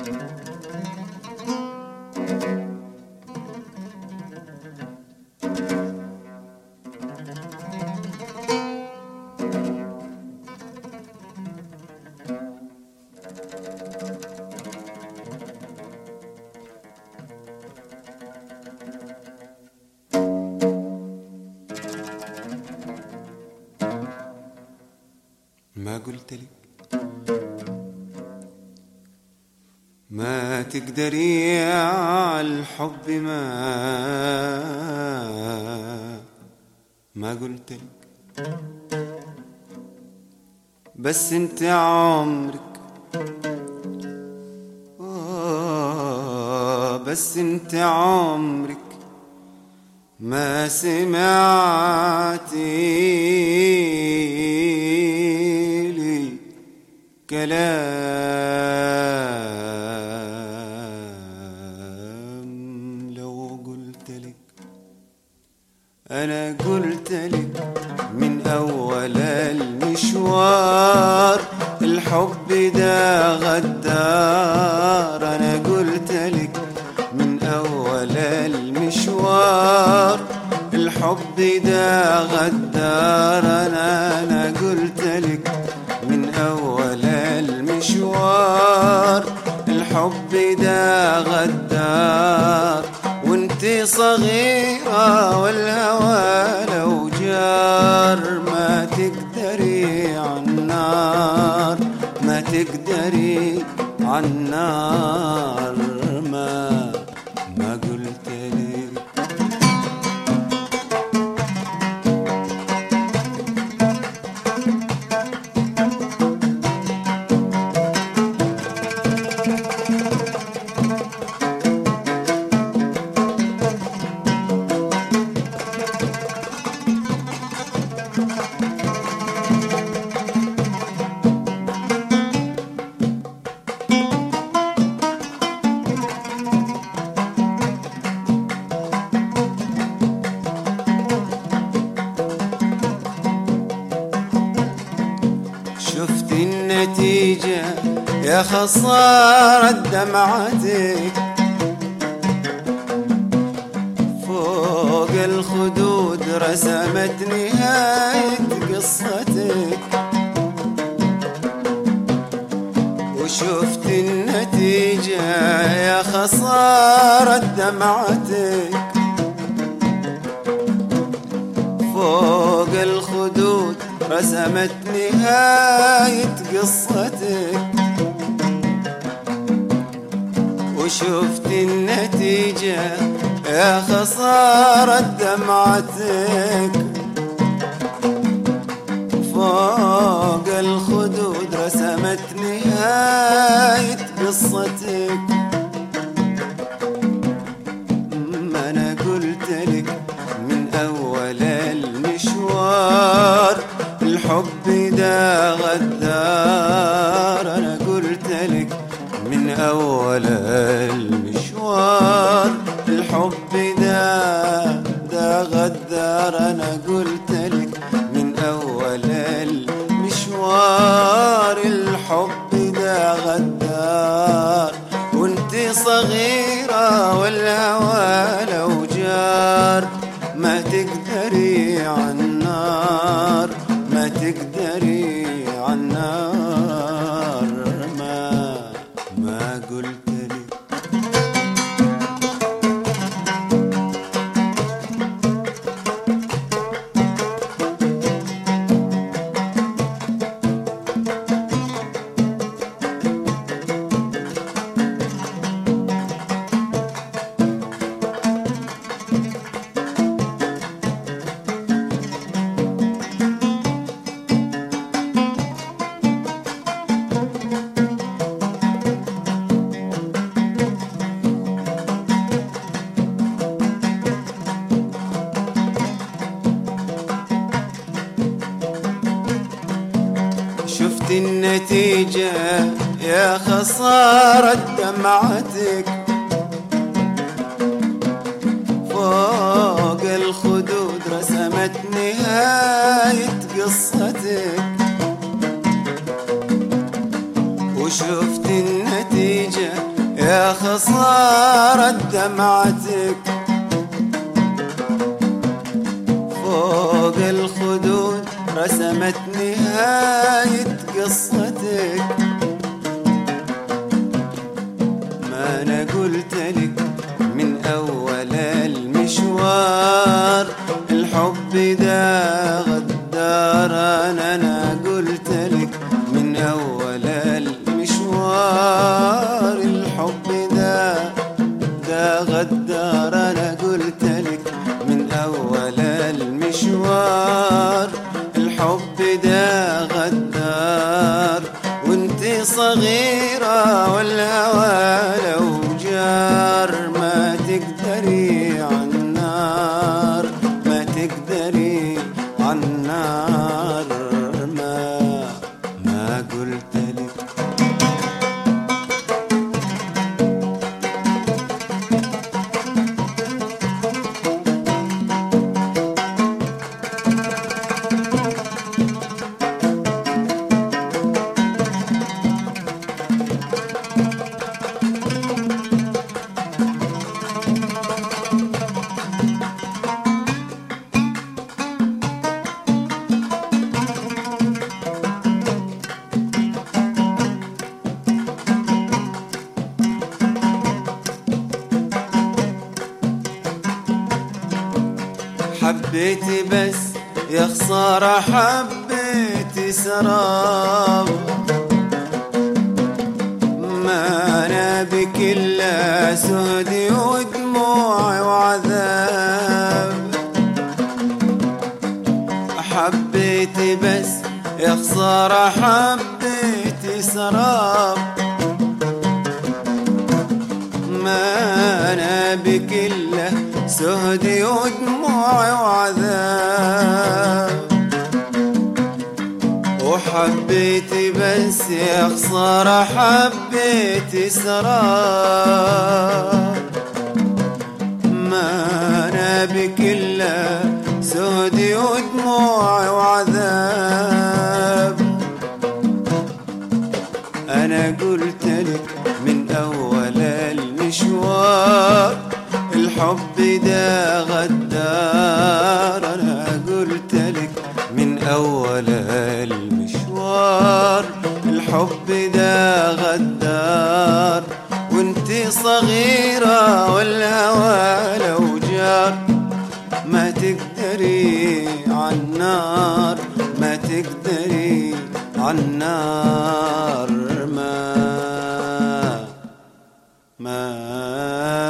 ما قلت لك ما تقدري على الحب ما ما قلت لك بس انت عمرك آه بس انت عمرك ما سمعتي لي كلام لو قلت لك انا قلت لك من اول المشوار الحب ده غدار انا قلت لك من اول المشوار الحب ده غدار انا انا قلت لك من اول المشوار الحب ده غدار وانت صغيرة والهوى لو جار ما تقدري عالنار ما تقدري عالنار ما ما قلت لك شفت النتيجة يا خسارة دمعتك فوق الخدود رسمت نهاية قصتك وشفت النتيجة يا خسارة دمعتك فوق الخدود رسمت نهاية قصتك وشفت النتيجة يا خسارة دمعتك فوق الخدود رسمت نهاية قصتك ما انا قلت لك من اول المشوار الحب ده غدار انا قلت لك من اول المشوار الحب ده ده غدار انا قلت لك من اول المشوار الحب ده غدار وانت صغيرة والهوى لو جار ما تقدري عالنار ما تقدري عالنار ما ما قلت لك شفت النتيجة يا خسارة دمعتك فوق الخدود رسمت نهاية قصتك وشفت النتيجة يا خسارة دمعتك فوق الخدود رسمت نهاية قصتك ما أنا قلت لك من أول المشوار الحب ده غدار أنا أنا قلت لك من أول المشوار الحب ده ده غدار أنا قلت لك من أول المشوار الحب ده غدار وانت صغيرة والهوى لو جار ما تقدري عالنار ما تقدري عالنار ما ما قلت لك حبيت بس يا خسارة حبيت سراب ما أنا بكل سهدي ودموع وعذاب حبيت بس يا خسارة حبيت سراب ما أنا بكله سهدي ودموع وعذاب وحبيت بس يا خسارة حبيت سراب ما أنا بكله سهدي ودموع وعذاب أنا قلت لك من أول المشوار الحب ده غدار أنا قلت لك من أول المشوار الحب ده غدار وانت صغيرة والهوى لو جار ما تقدري عالنار ما تقدري عالنار ما ما